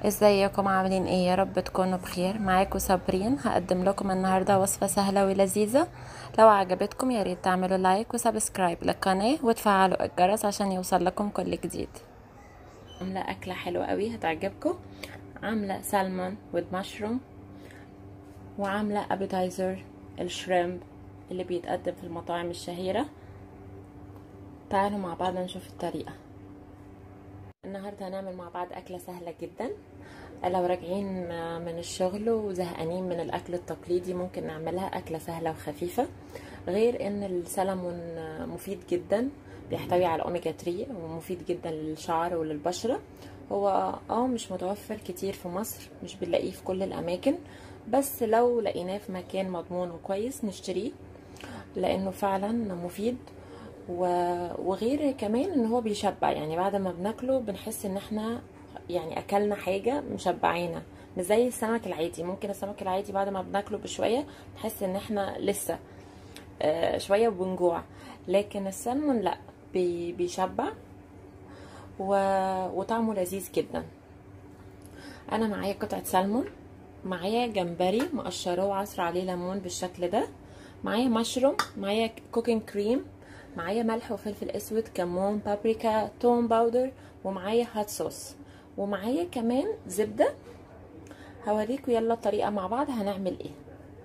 ازيكم عاملين ايه يا رب تكونوا بخير معاكم صابرين هقدم لكم النهارده وصفه سهله ولذيذه لو عجبتكم يا ريت تعملوا لايك وسبسكرايب للقناه وتفعلوا الجرس عشان يوصل لكم كل جديد عامله اكله حلوه قوي هتعجبكم عامله سالمون with مشروم وعامله ابيتايزر الشريمب اللي بيتقدم في المطاعم الشهيره تعالوا مع بعض نشوف الطريقه النهارده هنعمل مع بعض اكله سهله جدا لو راجعين من الشغل وزهقانين من الاكل التقليدي ممكن نعملها اكله سهله وخفيفه غير ان السلمون مفيد جدا بيحتوي على اوميجا 3 ومفيد جدا للشعر وللبشره هو اه مش متوفر كتير في مصر مش بنلاقيه في كل الاماكن بس لو لقيناه في مكان مضمون وكويس نشتريه لانه فعلا مفيد وغير كمان ان هو بيشبع يعني بعد ما بناكله بنحس ان احنا يعني اكلنا حاجه مشبعانا مش زي السمك العادي ممكن السمك العادي بعد ما بناكله بشويه نحس ان احنا لسه آه شويه وبنجوع لكن السلمون لا بي بيشبع و... وطعمه لذيذ جدا انا معايا قطعه سلمون معايا جمبري مقشراه وعصر عليه ليمون بالشكل ده معايا مشروم معايا كوكينج كريم معايا ملح وفلفل اسود كمون بابريكا توم باودر ومعايا هات صوص ومعايا كمان زبدة هوريكم يلا الطريقة مع بعض هنعمل ايه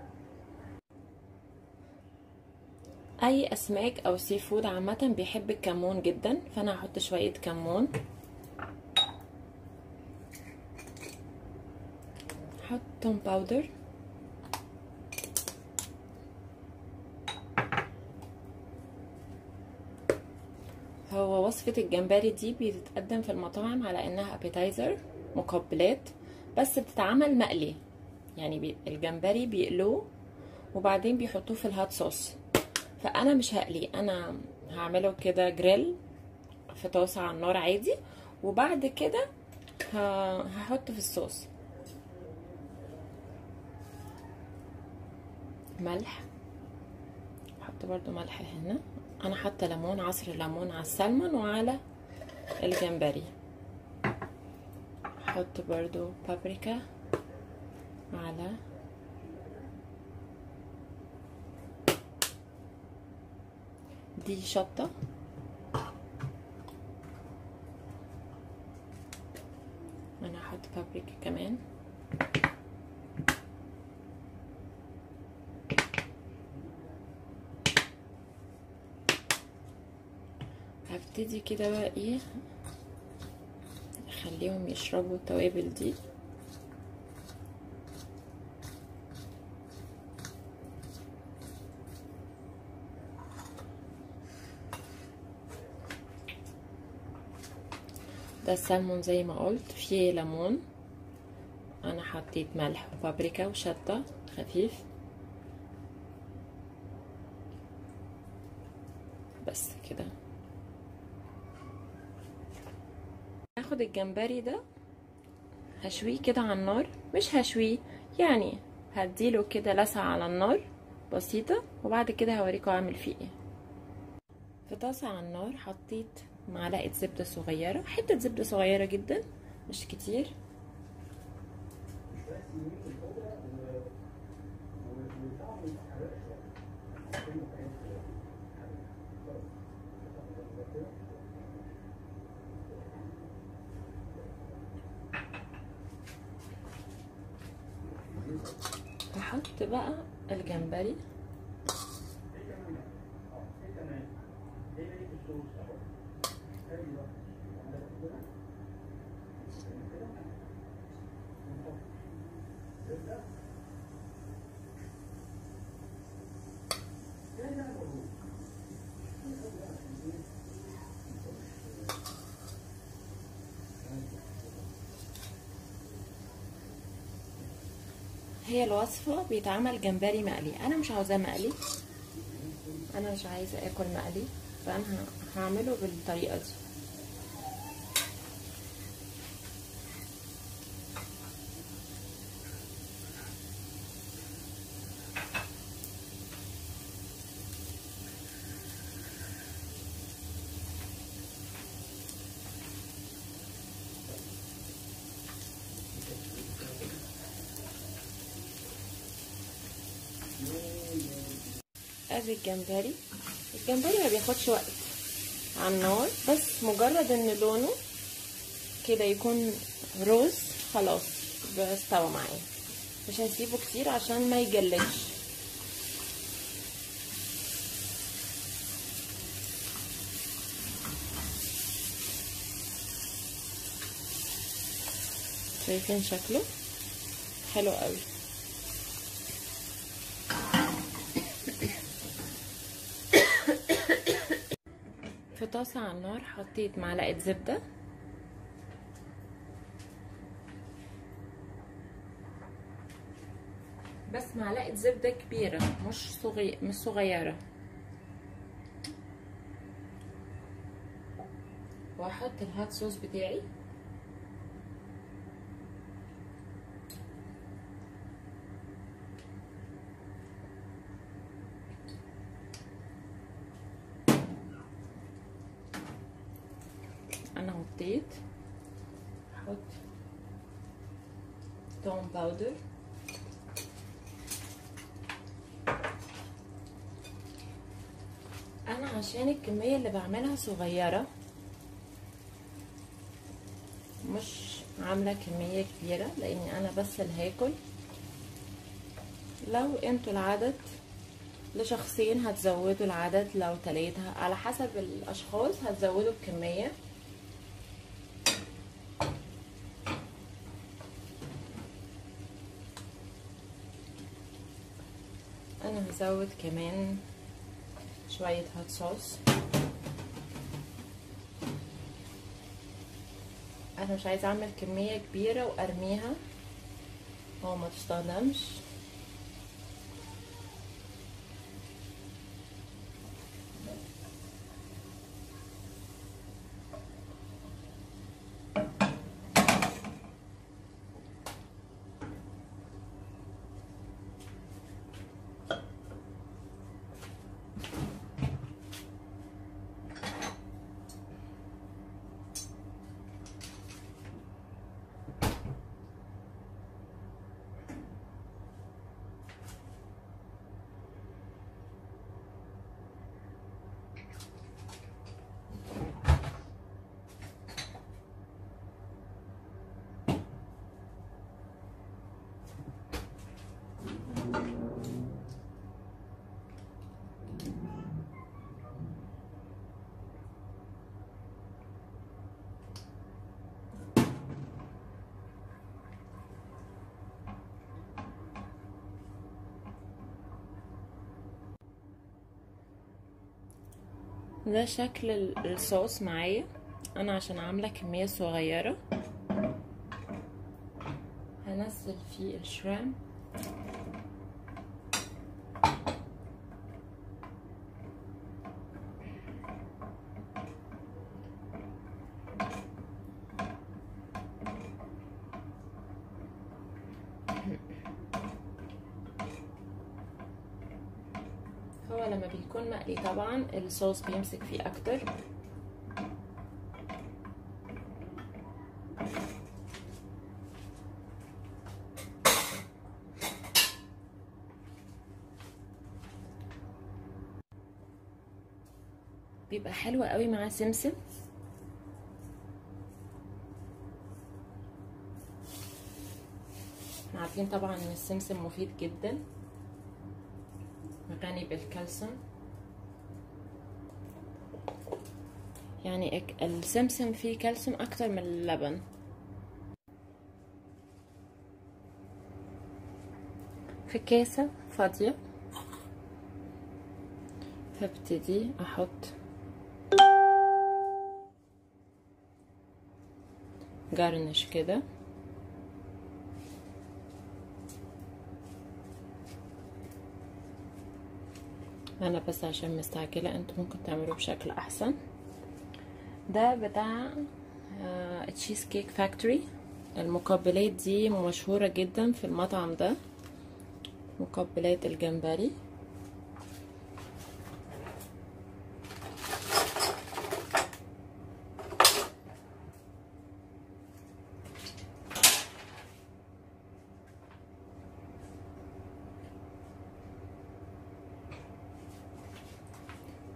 اي اسماك او سي فود عامة بيحب الكمون جدا فانا هحط شوية كمون هحط توم باودر هو وصفة الجمبري دي بتتقدم في المطاعم على انها ابيتايزر مقبلات بس بتتعمل مقلي يعني بي الجمبري بيقلوه وبعدين بيحطوه في الهات صوص فانا مش هقليه انا هعمله كده جريل في طاسة على النار عادي وبعد كده هحطه في الصوص ملح احط برضو ملح هنا انا حاطه ليمون عصر ليمون على السلمون وعلى الجمبري احط برضو بابريكا على دي شطه انا هحط بابريكا كمان هبتدي كده بقى ايه اخليهم يشربوا التوابل دي ده السلمون زي ما قلت فيه ليمون انا حطيت ملح وبابريكا وشطه خفيف بس كده هاخد الجمبري ده هشويه كده على النار مش هشويه يعني هديله كده لسعة على النار بسيطة وبعد كده هوريكم اعمل فيه ايه في طاسة على النار حطيت معلقة زبدة صغيرة حتة زبدة صغيرة جدا مش كتير هحط بقى الجمبري هي الوصفة بيتعمل جمبري مقلي انا مش عاوزاه مقلي انا مش عايزة اكل مقلي فانا هعمله بالطريقة دي قلب الجمبري الجمبري ما بياخدش وقت على النار بس مجرد ان لونه كده يكون روز خلاص استوى معايا مش هسيبه كتير عشان ما يجلدش شايفين شكله حلو قوي في طاسة على النار حطيت معلقة زبدة بس معلقة زبدة كبيرة مش صغيرة مش صغيرة واحط الهات صوص بتاعي انا حطيت احط توم باودر انا عشان الكميه اللي بعملها صغيره مش عامله كميه كبيره لاني انا بس اللي هاكل لو انتوا العدد لشخصين هتزودوا العدد لو تلاتة على حسب الاشخاص هتزودوا الكميه انا هزود كمان شوية هوت صوص انا مش عايزة اعمل كمية كبيرة وارميها او ما تستخدمش ده شكل الصوص معايا انا عشان عامله كميه صغيره هنزل فيه الشريمب هو لما بيكون مقلي طبعا الصوص بيمسك فيه اكتر بيبقى حلو قوي مع سمسم احنا عارفين طبعا ان السمسم مفيد جدا غني بالكالسيوم يعني السمسم فيه كالسيوم اكتر من اللبن في كاسة فاضية هبتدي احط جارنش كده انا بس عشان مستعجلة انتوا ممكن تعملوه بشكل احسن ده بتاع تشيز كيك فاكتوري المقبلات دي مشهورة جدا في المطعم ده مقبلات الجمبري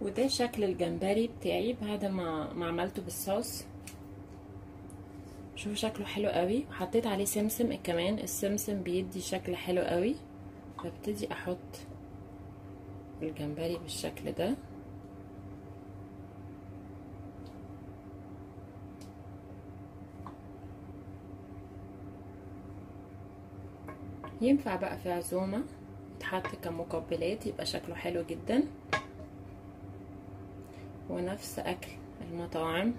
وده شكل الجمبري بتاعي بعد ما ما عملته بالصوص شوفوا شكله حلو قوي وحطيت عليه سمسم كمان السمسم بيدي شكل حلو قوي ببتدي احط الجمبري بالشكل ده ينفع بقى في عزومة يتحط كمقبلات يبقى شكله حلو جدا ونفس اكل المطاعم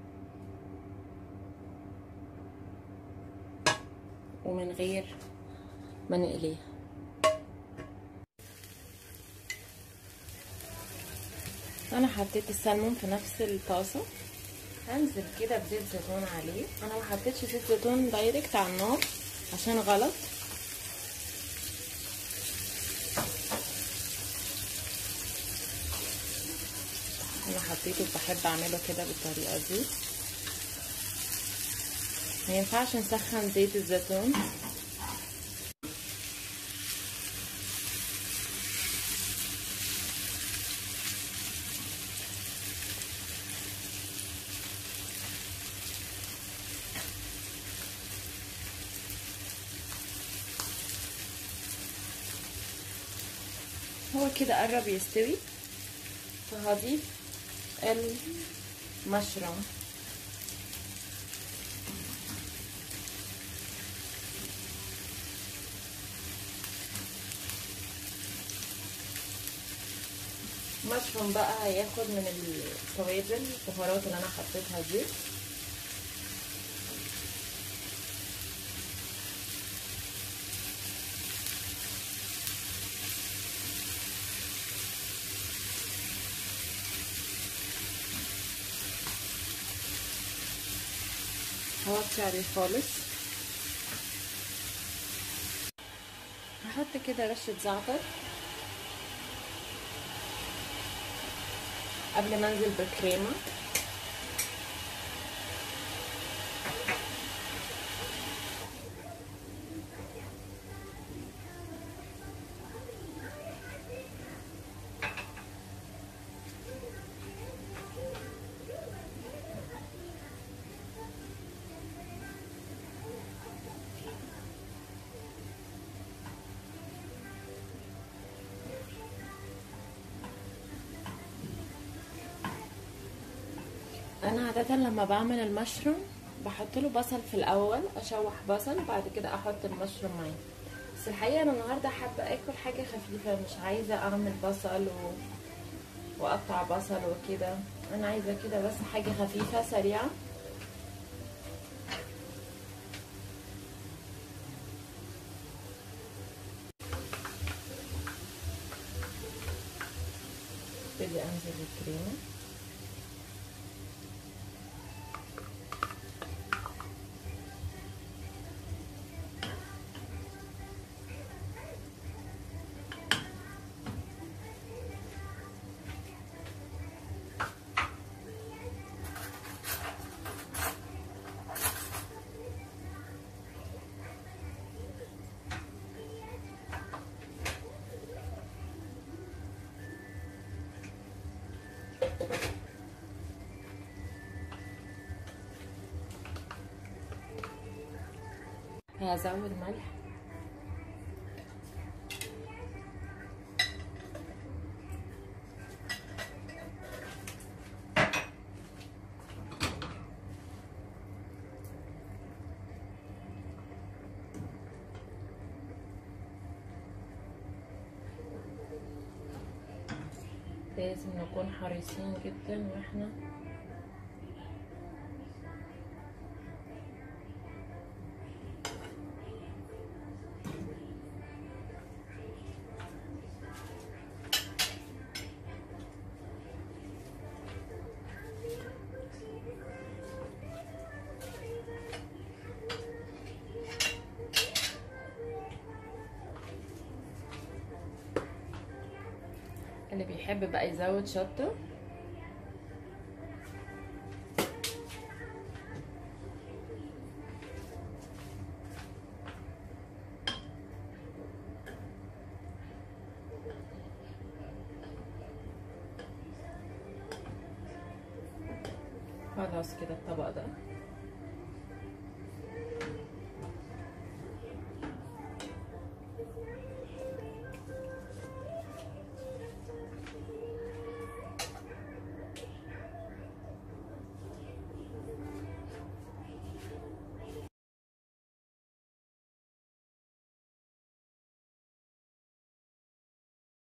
ومن غير ما نقليه انا حطيت السلمون في نفس الطاسه هنزل كده بزيت زيتون عليه انا ما حطيتش زيت زيتون دايركت على النار عشان غلط انا حطيته بحب اعمله كده بالطريقه دي ما ينفعش نسخن زيت الزيتون هو كده قرب يستوي فهضيف المشروم المشروم بقى هياخد من التوابل البهارات اللي انا حطيتها دي هوطي عليه خالص هحط كده رشة زعتر قبل ما انزل بالكريمة انا عاده لما بعمل المشروم بحط له بصل في الاول اشوح بصل وبعد كده احط المشروم معاه بس الحقيقه انا النهارده حابه اكل حاجه خفيفه مش عايزه اعمل بصل و... واقطع بصل وكده انا عايزه كده بس حاجه خفيفه سريعه ابتدي انزل بالكريمه هزود ملح لازم نكون حريصين جدا واحنا اللي بيحب بقى يزود شطه خلاص كده الطبق ده